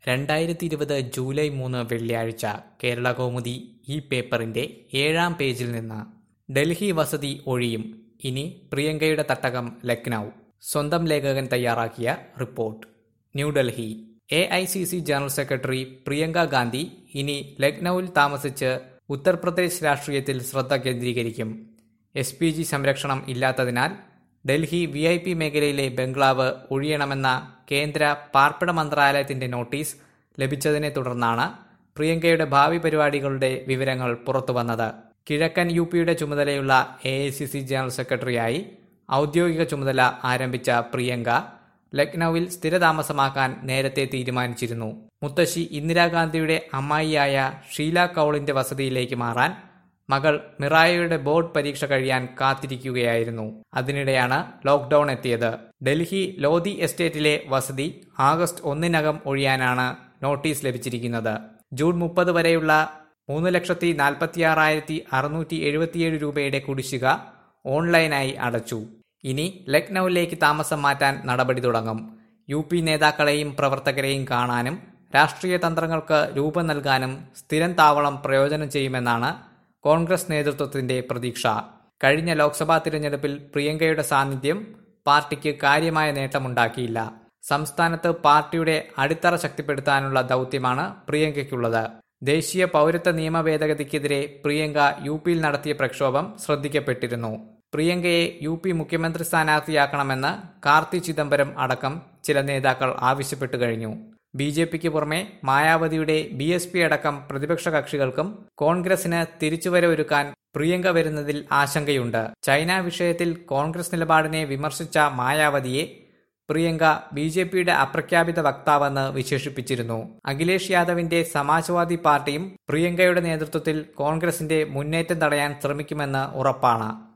രണ്ടായിരത്തി ഇരുപത് ജൂലൈ മൂന്ന് വെള്ളിയാഴ്ച കേരള കൗമുദി ഈ പേപ്പറിന്റെ ഏഴാം പേജിൽ നിന്ന് ഡൽഹി വസതി ഒഴിയും ഇനി പ്രിയങ്കയുടെ തട്ടകം ലക്നൌ സ്വന്തം ലേഖകൻ തയ്യാറാക്കിയ report New Delhi A I C C general secretary Priyanka Gandhi ഇനി ലക്നൌവിൽ താമസിച്ച് ഉത്തർപ്രദേശ് രാഷ്ട്രീയത്തിൽ ശ്രദ്ധ കേന്ദ്രീകരിക്കും എസ് പി ജി സംരക്ഷണം ഇല്ലാത്തതിനാൽ ഡൽഹി വി ഐ പി മേഖലയിലെ ബംഗ്ലാവ് ഒഴിയണമെന്ന കേന്ദ്ര പാർപ്പിട മന്ത്രാലയത്തിന്റെ നോട്ടീസ് ലഭിച്ചതിനെ തുടർന്നാണ് പ്രിയങ്കയുടെ ഭാവി പരിപാടികളുടെ വിവരങ്ങൾ പുറത്തുവന്നത് കിഴക്കൻ യു പിയുടെ ചുമതലയുള്ള A I C C general സെക്രട്ടറിയായി ഔദ്യോഗിക ചുമതല ആരംഭിച്ച പ്രിയങ്ക ലക്നൌവിൽ സ്ഥിരതാമസമാക്കാൻ നേരത്തെ തീരുമാനിച്ചിരുന്നു മുത്തശ്ശി ഇന്ദിരാഗാന്ധിയുടെ അമ്മായിയായ ഷീല കൌളിന്റെ വസതിയിലേക്ക് മാറാൻ മകൾ മിറായയുടെ ബോർഡ് പരീക്ഷ കഴിയാൻ കാത്തിരിക്കുകയായിരുന്നു അതിനിടെയാണ് ലോക്ക്ഡൌൺ എത്തിയത് ഡൽഹി ലോധി എസ്റ്റേറ്റിലെ വസതി ആഗസ്റ്റ് ഒന്നിനകം ഒഴിയാനാണ് നോട്ടീസ് ലഭിച്ചിരിക്കുന്നത് ജൂൺ മുപ്പത് വരെയുള്ള മൂന്ന് ലക്ഷത്തി നാൽപ്പത്തിയാറായിരത്തി അറുന്നൂറ്റി എഴുപത്തിയേഴ് രൂപയുടെ കുടിശ്ശിക ഓൺലൈനായി അടച്ചു ഇനി ലക്നൌവിലേക്ക് താമസം മാറ്റാൻ നടപടി തുടങ്ങും യു പി നേതാക്കളെയും പ്രവർത്തകരെയും കാണാനും രാഷ്ട്രീയ തന്ത്രങ്ങൾക്ക് രൂപം നൽകാനും സ്ഥിരം താവളം പ്രയോജനം ചെയ്യുമെന്നാണ് കോൺഗ്രസ് നേതൃത്വത്തിന്റെ പ്രതീക്ഷ കഴിഞ്ഞ ലോക്സഭാ തിരഞ്ഞെടുപ്പിൽ പ്രിയങ്കയുടെ സാന്നിധ്യം പാർട്ടിക്ക് കാര്യമായ നേട്ടമുണ്ടാക്കിയില്ല സംസ്ഥാനത്ത് പാർട്ടിയുടെ അടിത്തറ ശക്തിപ്പെടുത്താനുള്ള ദൗത്യമാണ് പ്രിയങ്കയ്ക്കുള്ളത് ദേശീയ പൗരത്വ നിയമ ഭേദഗതിക്കെതിരെ പ്രിയങ്ക യു പിയിൽ നടത്തിയ പ്രക്ഷോഭം ശ്രദ്ധിക്കപ്പെട്ടിരുന്നു പ്രിയങ്കയെ യു പി മുഖ്യമന്ത്രി സ്ഥാനാർത്ഥിയാക്കണമെന്ന് കാർത്തി ചിദംബരം അടക്കം ചില നേതാക്കൾ ആവശ്യപ്പെട്ടു കഴിഞ്ഞു ബി ജെ പിക്ക് പുറമെ മായാവതിയുടെ ബി എസ് പി അടക്കം പ്രതിപക്ഷ കക്ഷികൾക്കും കോൺഗ്രസിന് തിരിച്ചുവരവൊരുക്കാൻ പ്രിയങ്ക വരുന്നതിൽ ആശങ്കയുണ്ട് ചൈന വിഷയത്തിൽ കോൺഗ്രസ് നിലപാടിനെ വിമർശിച്ച മായാവതിയെ പ്രിയങ്ക ബി ജെ പിയുടെ അപ്രഖ്യാപിത വക്താവെന്ന് വിശേഷിപ്പിച്ചിരുന്നു അഖിലേഷ് യാദവിന്റെ സമാജ്വാദി പാർട്ടിയും പ്രിയങ്കയുടെ നേതൃത്വത്തിൽ കോൺഗ്രസിന്റെ മുന്നേറ്റം തടയാൻ ശ്രമിക്കുമെന്ന് ഉറപ്പാണ്